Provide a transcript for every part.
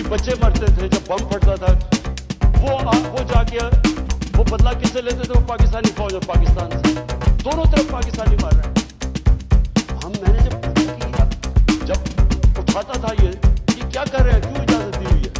बच्चे मरते थे जब बम फटता था वो वो जाके वो बदला किससे लेते थे वो पाकिस्तानी फौज और पाकिस्तान से दोनों तरफ पाकिस्तानी मार रहे हैं हम मैंने जब पूछा कि जब उठाता था ये ये क्या कर रहे हैं क्यों इजाजत दी हुई है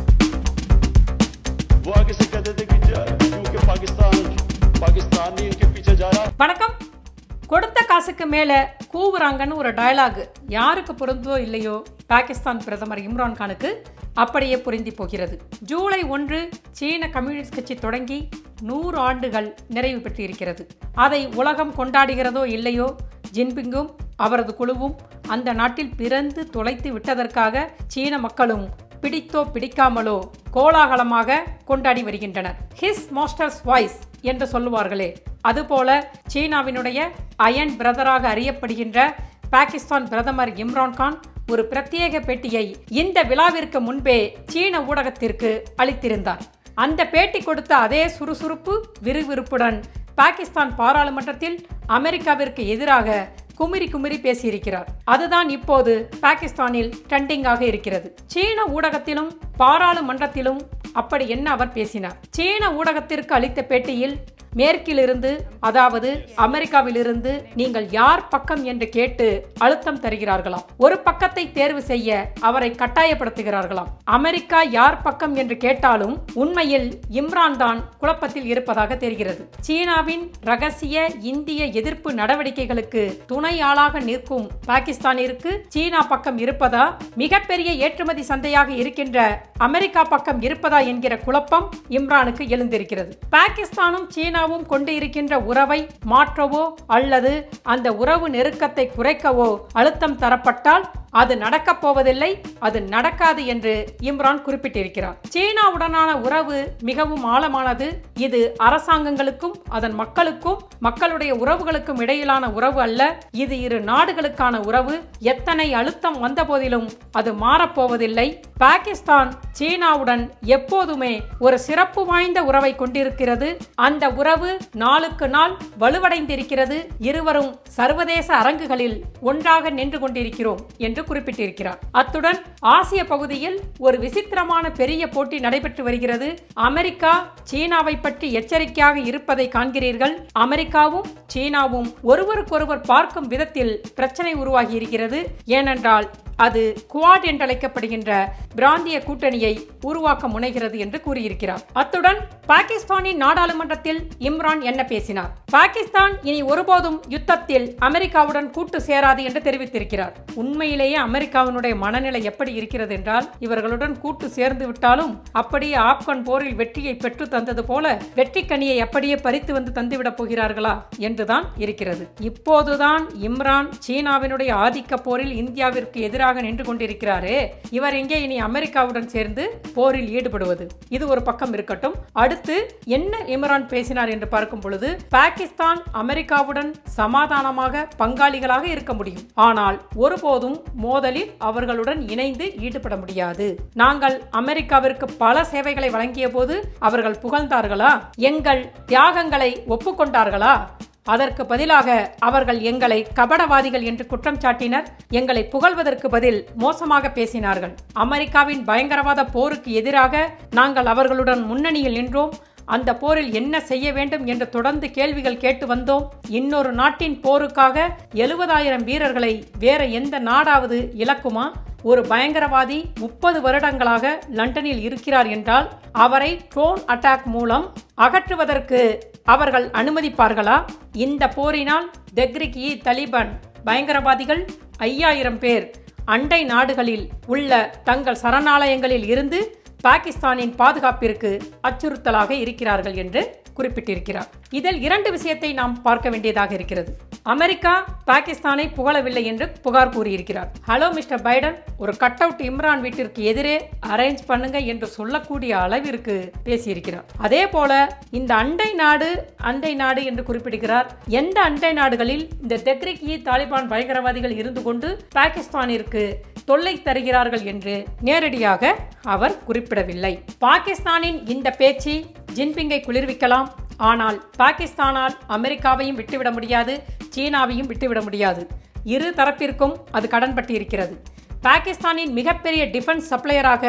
वो आगे से कहते थे कि क्योंकि पाकिस्तान पाकिस्तान ही इनके पीछे जा रहा வணக்கம் கொடுத்த காசுக்கு மேலே கூவுறாங்கன்னு ஒரு டயலாக் யாருக்கு பொருந்தோ இல்லையோ பாகிஸ்தான் பிரதமர் இம்ரான் கானுக்கு அப்படியே பொருந்தி போகிறது ஜூலை ஒன்று சீன கம்யூனிஸ்ட் கட்சி தொடங்கி நூறு ஆண்டுகள் நிறைவு பெற்றிருக்கிறது அதை உலகம் கொண்டாடுகிறதோ இல்லையோ ஜின்பிங்கும் அவரது குழுவும் அந்த நாட்டில் பிறந்து தொலைத்து விட்டதற்காக சீன மக்களும் பிடித்தோ பிடிக்காமலோ கோலாகலமாக கொண்டாடி வருகின்றனர் ஹிஸ் மாஸ்டர்ஸ் வாய்ஸ் என்று சொல்லுவார்களே அதுபோல சீனாவினுடைய அயன் பிரதராக அறியப்படுகின்ற பாகிஸ்தான் பிரதமர் இம்ரான் கான் ஒரு பிரத்யேக பேட்டியை இந்த விழாவிற்கு முன்பே சீன ஊடகத்திற்கு அளித்திருந்தார் அந்த பேட்டி கொடுத்த அதே சுறுசுறுப்பு விறுவிறுப்புடன் பாகிஸ்தான் பாராளுமன்றத்தில் அமெரிக்காவிற்கு எதிராக குமிரி குமிரி பேசியிருக்கிறார் அதுதான் இப்போது பாகிஸ்தானில் ட்ரெண்டிங்காக இருக்கிறது சீன ஊடகத்திலும் பாராளுமன்றத்திலும் அப்படி என்ன அவர் பேசினார் சீன ஊடகத்திற்கு அளித்த பேட்டியில் மேற்கிலிருந்து அதாவது அமெரிக்காவிலிருந்து நீங்கள் யார் பக்கம் என்று கேட்டு அழுத்தம் தருகிறார்களாம் ஒரு பக்கத்தை தேர்வு செய்ய அவரை கட்டாயப்படுத்துகிறார்களாம் அமெரிக்கா யார் பக்கம் என்று கேட்டாலும் உண்மையில் இம்ரான் தான் குழப்பத்தில் இருப்பதாக தெரிகிறது சீனாவின் ரகசிய இந்திய எதிர்ப்பு நடவடிக்கைகளுக்கு துணை ஆளாக நிற்கும் பாகிஸ்தானிற்கு சீனா பக்கம் இருப்பதா மிகப்பெரிய ஏற்றுமதி சந்தையாக இருக்கின்ற அமெரிக்கா பக்கம் இருப்பதா என்கிற குழப்பம் இம்ரானுக்கு எழுந்திருக்கிறது பாகிஸ்தானும் சீனாவும் கொண்டு இருக்கின்ற உறவை மாற்றவோ அல்லது அந்த உறவு நெருக்கத்தை குறைக்கவோ அழுத்தம் தரப்பட்டால் அது நடக்கப் போவதில்லை அது நடக்காது என்று இம்ரான் குறிப்பிட்டிருக்கிறார் சீனாவுடனான உறவு மிகவும் ஆழமானது இது அரசாங்கங்களுக்கும் அதன் மக்களுக்கும் மக்களுடைய உறவுகளுக்கும் இடையிலான உறவு அல்ல இது இரு நாடுகளுக்கான உறவு எத்தனை அழுத்தம் வந்த போதிலும் அது மாறப்போவதில்லை பாகிஸ்தான் சீனாவுடன் எப்போதுமே ஒரு சிறப்பு வாய்ந்த உறவை கொண்டிருக்கிறது அந்த உறவு நாளுக்கு நாள் வலுவடைந்திருக்கிறது இருவரும் சர்வதேச அரங்குகளில் ஒன்றாக நின்று கொண்டிருக்கிறோம் என்று குறிப்பிட்டிருக்கிறார் அத்துடன் ஆசிய பகுதியில் ஒரு விசித்திரமான பெரிய போட்டி நடைபெற்று வருகிறது அமெரிக்கா சீனாவை பற்றி எச்சரிக்கையாக இருப்பதை காண்கிறீர்கள் அமெரிக்காவும் சீனாவும் ஒருவருக்கொருவர் பார்க்கும் விதத்தில் பிரச்சனை உருவாகி இருக்கிறது ஏனென்றால் அது குவாட் என்றழைக்கப்படுகின்ற பிராந்திய கூட்டணியை உருவாக்க முனைகிறது என்று கூறியிருக்கிறார் அத்துடன் பாகிஸ்தானின் நாடாளுமன்றத்தில் இம்ரான் என்ன பேசினார் பாகிஸ்தான் இனி ஒருபோதும் யுத்தத்தில் அமெரிக்காவுடன் கூட்டு சேராது என்று தெரிவித்திருக்கிறார் உண்மையிலேயே அமெரிக்காவினுடைய மனநிலை எப்படி இருக்கிறது என்றால் இவர்களுடன் கூட்டு சேர்ந்து விட்டாலும் அப்படியே ஆப்கான் போரில் வெற்றியை பெற்று தந்தது போல வெற்றி கனியை அப்படியே பறித்து வந்து தந்துவிடப் போகிறார்களா என்றுதான் இருக்கிறது இப்போதுதான் இம்ரான் சீனாவினுடைய ஆதிக்க போரில் இந்தியாவிற்கு எதிராக நின்று கொண்டிருக்கிறாரே இவர் எங்கே இனி அமெரிக்காவுடன் சேர்ந்து போரில் ஈடுபடுவது இது ஒரு பக்கம் இருக்கட்டும் அடுத்து என்ன இம்ரான் பேசினார் என்று பார்க்கும் பொழுது பாகிஸ்தான் அமெரிக்காவுடன் சமாதானமாக பங்காளிகளாக இருக்க முடியும் ஆனால் ஒருபோதும் மோதலில் அவர்களுடன் இணைந்து ஈடுபட முடியாது நாங்கள் அமெரிக்காவிற்கு பல சேவைகளை வழங்கிய போது அவர்கள் புகழ்ந்தார்களா எங்கள் தியாகங்களை ஒப்புக்கொண்டார்களா அதற்கு பதிலாக அவர்கள் எங்களை கபடவாதிகள் என்று குற்றம் சாட்டினர் எங்களை புகழ்வதற்கு பதில் மோசமாக பேசினார்கள் அமெரிக்காவின் பயங்கரவாத போருக்கு எதிராக நாங்கள் அவர்களுடன் முன்னணியில் நின்றோம் அந்த போரில் என்ன செய்ய வேண்டும் என்று தொடர்ந்து கேள்விகள் கேட்டு வந்தோம் இன்னொரு நாட்டின் போருக்காக எழுபதாயிரம் வீரர்களை வேற எந்த நாடாவது இழக்குமா ஒரு பயங்கரவாதி முப்பது வருடங்களாக லண்டனில் இருக்கிறார் என்றால் அவரை ட்ரோன் அட்டாக் மூலம் அகற்றுவதற்கு அவர்கள் அனுமதிப்பார்களா இந்த போரினால் தெக்ரிக் இ தலிபான் பயங்கரவாதிகள் ஐயாயிரம் பேர் அண்டை நாடுகளில் உள்ள தங்கள் சரணாலயங்களில் இருந்து பாகிஸ்தானின் பாதுகாப்பிற்கு அச்சுறுத்தலாக இருக்கிறார்கள் என்று குறிப்பிட்டிருக்கிறார் இதில் இரண்டு விஷயத்தை நாம் பார்க்க வேண்டியதாக இருக்கிறது அமெரிக்கா பாகிஸ்தானை புகழவில்லை என்று புகார் கூறியிருக்கிறார் ஹலோ மிஸ்டர் பைடன் ஒரு கட் அவுட் இம்ரான் வீட்டிற்கு எதிரே அரேஞ்ச் பண்ணுங்க என்று சொல்லக்கூடிய அளவிற்கு பேசியிருக்கிறார் அதே போல இந்த அண்டை நாடு அண்டை நாடு என்று குறிப்பிடுகிறார் எந்த அண்டை நாடுகளில் இந்த தெக்ரிக் இ தாலிபான் பயங்கரவாதிகள் இருந்து கொண்டு பாகிஸ்தானிற்கு தொல்லை தருகிறார்கள் என்று நேரடியாக அவர் குறிப்பிடவில்லை பாகிஸ்தானின் இந்த பேச்சு ஜின்பிங்கை குளிர்விக்கலாம் ஆனால் பாகிஸ்தானால் அமெரிக்காவையும் விட்டுவிட முடியாது சீனாவையும் விட்டுவிட முடியாது இரு தரப்பிற்கும் அது கடன்பட்டு இருக்கிறது பாகிஸ்தானின் மிகப்பெரிய டிஃபென்ஸ் சப்ளையராக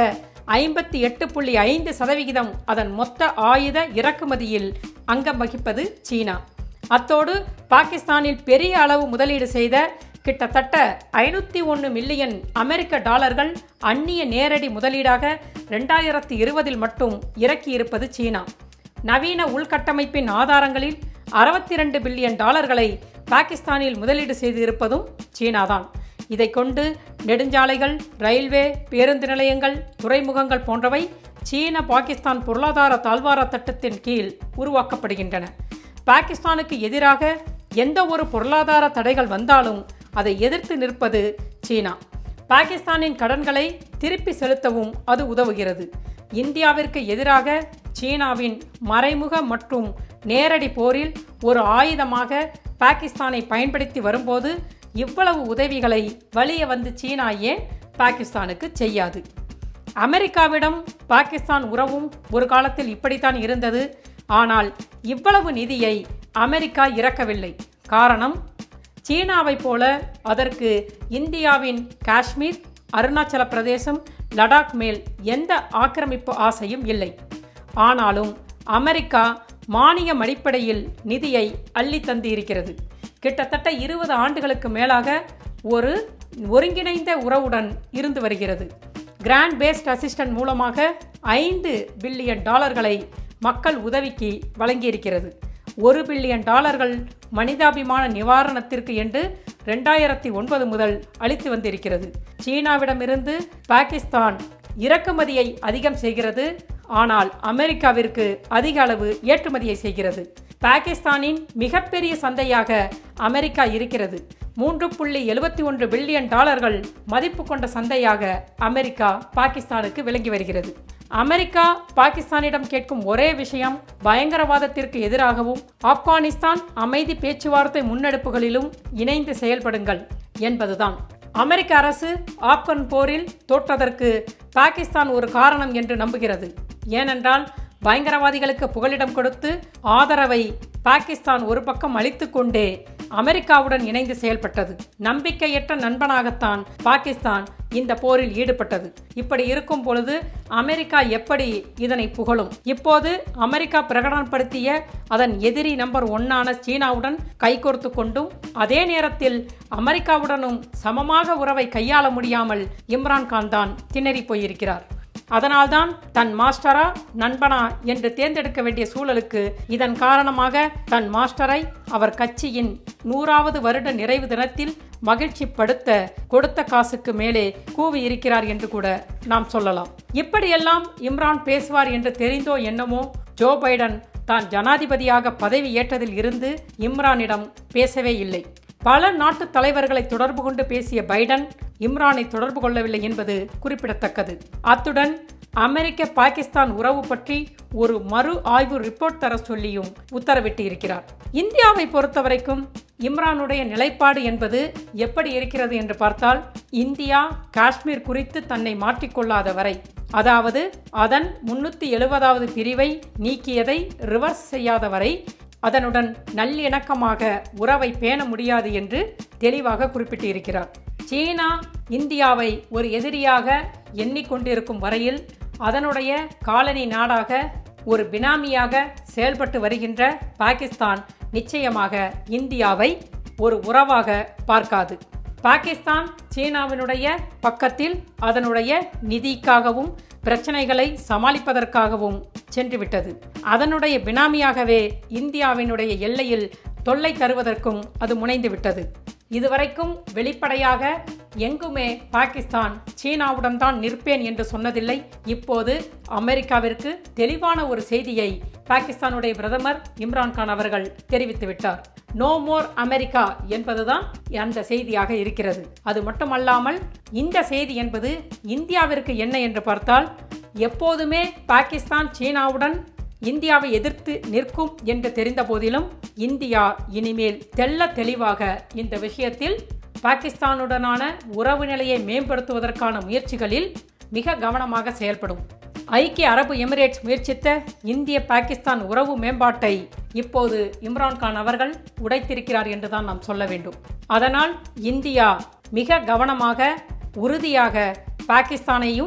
ஐம்பத்தி எட்டு புள்ளி ஐந்து சதவிகிதம் அதன் மொத்த ஆயுத இறக்குமதியில் அங்கம் வகிப்பது சீனா அத்தோடு பாகிஸ்தானில் பெரிய அளவு முதலீடு செய்த கிட்டத்தட்ட ஐநூற்றி ஒன்று மில்லியன் அமெரிக்க டாலர்கள் அந்நிய நேரடி முதலீடாக ரெண்டாயிரத்தி இருபதில் மட்டும் இறக்கியிருப்பது சீனா நவீன உள்கட்டமைப்பின் ஆதாரங்களில் அறுபத்தி ரெண்டு பில்லியன் டாலர்களை பாகிஸ்தானில் முதலீடு செய்து இருப்பதும் சீனாதான் இதை கொண்டு நெடுஞ்சாலைகள் ரயில்வே பேருந்து நிலையங்கள் துறைமுகங்கள் போன்றவை சீன பாகிஸ்தான் பொருளாதார தாழ்வார திட்டத்தின் கீழ் உருவாக்கப்படுகின்றன பாகிஸ்தானுக்கு எதிராக எந்த ஒரு பொருளாதார தடைகள் வந்தாலும் அதை எதிர்த்து நிற்பது சீனா பாகிஸ்தானின் கடன்களை திருப்பி செலுத்தவும் அது உதவுகிறது இந்தியாவிற்கு எதிராக சீனாவின் மறைமுக மற்றும் நேரடி போரில் ஒரு ஆயுதமாக பாகிஸ்தானை பயன்படுத்தி வரும்போது இவ்வளவு உதவிகளை வலிய வந்து சீனா ஏன் பாகிஸ்தானுக்கு செய்யாது அமெரிக்காவிடம் பாகிஸ்தான் உறவும் ஒரு காலத்தில் இப்படித்தான் இருந்தது ஆனால் இவ்வளவு நிதியை அமெரிக்கா இறக்கவில்லை காரணம் சீனாவைப் போல அதற்கு இந்தியாவின் காஷ்மீர் அருணாச்சல பிரதேசம் லடாக் மேல் எந்த ஆக்கிரமிப்பு ஆசையும் இல்லை ஆனாலும் அமெரிக்கா மானியம் அடிப்படையில் நிதியை அள்ளி தந்து இருக்கிறது கிட்டத்தட்ட இருபது ஆண்டுகளுக்கு மேலாக ஒரு ஒருங்கிணைந்த உறவுடன் இருந்து வருகிறது கிராண்ட் பேஸ்ட் அசிஸ்டன்ட் மூலமாக ஐந்து பில்லியன் டாலர்களை மக்கள் உதவிக்கு வழங்கியிருக்கிறது ஒரு பில்லியன் டாலர்கள் மனிதாபிமான நிவாரணத்திற்கு என்று ரெண்டாயிரத்தி ஒன்பது முதல் அளித்து வந்திருக்கிறது சீனாவிடமிருந்து பாகிஸ்தான் இறக்குமதியை அதிகம் செய்கிறது ஆனால் அமெரிக்காவிற்கு அதிக அளவு ஏற்றுமதியை செய்கிறது பாகிஸ்தானின் மிகப்பெரிய சந்தையாக அமெரிக்கா இருக்கிறது மூன்று புள்ளி எழுபத்தி ஒன்று பில்லியன் டாலர்கள் மதிப்பு கொண்ட சந்தையாக அமெரிக்கா பாகிஸ்தானுக்கு விளங்கி வருகிறது அமெரிக்கா பாகிஸ்தானிடம் கேட்கும் ஒரே விஷயம் பயங்கரவாதத்திற்கு எதிராகவும் ஆப்கானிஸ்தான் அமைதி பேச்சுவார்த்தை முன்னெடுப்புகளிலும் இணைந்து செயல்படுங்கள் என்பதுதான் அமெரிக்க அரசு ஆப்கன் போரில் தோற்றதற்கு பாகிஸ்தான் ஒரு காரணம் என்று நம்புகிறது ஏனென்றால் பயங்கரவாதிகளுக்கு புகலிடம் கொடுத்து ஆதரவை பாகிஸ்தான் ஒரு பக்கம் அளித்து கொண்டே அமெரிக்காவுடன் இணைந்து செயல்பட்டது நம்பிக்கையற்ற நண்பனாகத்தான் பாகிஸ்தான் இந்த போரில் ஈடுபட்டது இப்படி இருக்கும் பொழுது அமெரிக்கா எப்படி இதனை புகழும் இப்போது அமெரிக்கா பிரகடனப்படுத்திய அதன் எதிரி நம்பர் ஒன்னான சீனாவுடன் கைகோர்த்து கொண்டும் அதே நேரத்தில் அமெரிக்காவுடனும் சமமாக உறவை கையாள முடியாமல் இம்ரான்கான் தான் திணறி போயிருக்கிறார் அதனால்தான் தன் மாஸ்டரா நண்பனா என்று தேர்ந்தெடுக்க வேண்டிய சூழலுக்கு இதன் காரணமாக தன் மாஸ்டரை அவர் கட்சியின் நூறாவது வருட நிறைவு தினத்தில் மகிழ்ச்சிப்படுத்த கொடுத்த காசுக்கு மேலே கூவி இருக்கிறார் என்று கூட நாம் சொல்லலாம் இப்படியெல்லாம் இம்ரான் பேசுவார் என்று தெரிந்தோ என்னமோ ஜோ பைடன் தான் ஜனாதிபதியாக பதவி ஏற்றதில் இருந்து இம்ரானிடம் பேசவே இல்லை பல நாட்டு தலைவர்களை தொடர்பு கொண்டு பேசிய பைடன் இம்ரானை தொடர்பு கொள்ளவில்லை என்பது குறிப்பிடத்தக்கது அத்துடன் அமெரிக்க பாகிஸ்தான் உறவு பற்றி ஒரு மறு ஆய்வு ரிப்போர்ட் தர சொல்லியும் உத்தரவிட்டு இருக்கிறார் இந்தியாவை பொறுத்தவரைக்கும் இம்ரானுடைய நிலைப்பாடு என்பது எப்படி இருக்கிறது என்று பார்த்தால் இந்தியா காஷ்மீர் குறித்து தன்னை மாற்றிக்கொள்ளாத வரை அதாவது அதன் முன்னூற்றி எழுபதாவது பிரிவை நீக்கியதை ரிவர்ஸ் செய்யாத வரை அதனுடன் நல்லிணக்கமாக உறவை பேண முடியாது என்று தெளிவாக குறிப்பிட்டிருக்கிறார் சீனா இந்தியாவை ஒரு எதிரியாக எண்ணிக்கொண்டிருக்கும் வரையில் அதனுடைய காலனி நாடாக ஒரு பினாமியாக செயல்பட்டு வருகின்ற பாகிஸ்தான் நிச்சயமாக இந்தியாவை ஒரு உறவாக பார்க்காது பாகிஸ்தான் சீனாவினுடைய பக்கத்தில் அதனுடைய நிதிக்காகவும் பிரச்சனைகளை சமாளிப்பதற்காகவும் சென்றுவிட்டது அதனுடைய பினாமியாகவே இந்தியாவினுடைய எல்லையில் தொல்லை தருவதற்கும் அது முனைந்து விட்டது இதுவரைக்கும் வெளிப்படையாக எங்குமே பாகிஸ்தான் சீனாவுடன் தான் நிற்பேன் என்று சொன்னதில்லை இப்போது அமெரிக்காவிற்கு தெளிவான ஒரு செய்தியை பாகிஸ்தானுடைய பிரதமர் இம்ரான்கான் அவர்கள் தெரிவித்துவிட்டார் நோ மோர் அமெரிக்கா என்பதுதான் அந்த செய்தியாக இருக்கிறது அது மட்டுமல்லாமல் இந்த செய்தி என்பது இந்தியாவிற்கு என்ன என்று பார்த்தால் எப்போதுமே பாகிஸ்தான் சீனாவுடன் இந்தியாவை எதிர்த்து நிற்கும் என்று தெரிந்த போதிலும் இந்தியா இனிமேல் தெள்ள தெளிவாக இந்த விஷயத்தில் பாகிஸ்தானுடனான உறவு நிலையை மேம்படுத்துவதற்கான முயற்சிகளில் மிக கவனமாக செயல்படும் ஐக்கிய அரபு எமிரேட்ஸ் முயற்சித்த இந்திய பாகிஸ்தான் உறவு மேம்பாட்டை இப்போது இம்ரான்கான் அவர்கள் உடைத்திருக்கிறார் என்றுதான் நாம் சொல்ல வேண்டும் அதனால் இந்தியா மிக கவனமாக உறுதியாக பாகிஸ்தானையும்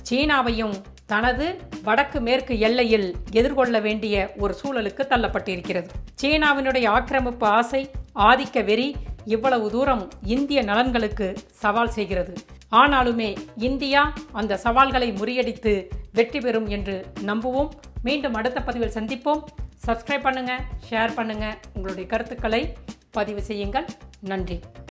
சீனாவையும் தனது வடக்கு மேற்கு எல்லையில் எதிர்கொள்ள வேண்டிய ஒரு சூழலுக்கு தள்ளப்பட்டிருக்கிறது சீனாவினுடைய ஆக்கிரமிப்பு ஆசை ஆதிக்க வெறி இவ்வளவு தூரம் இந்திய நலன்களுக்கு சவால் செய்கிறது ஆனாலுமே இந்தியா அந்த சவால்களை முறியடித்து வெற்றி பெறும் என்று நம்புவோம் மீண்டும் அடுத்த பதிவில் சந்திப்போம் சப்ஸ்கிரைப் பண்ணுங்க ஷேர் பண்ணுங்க உங்களுடைய கருத்துக்களை பதிவு செய்யுங்கள் நன்றி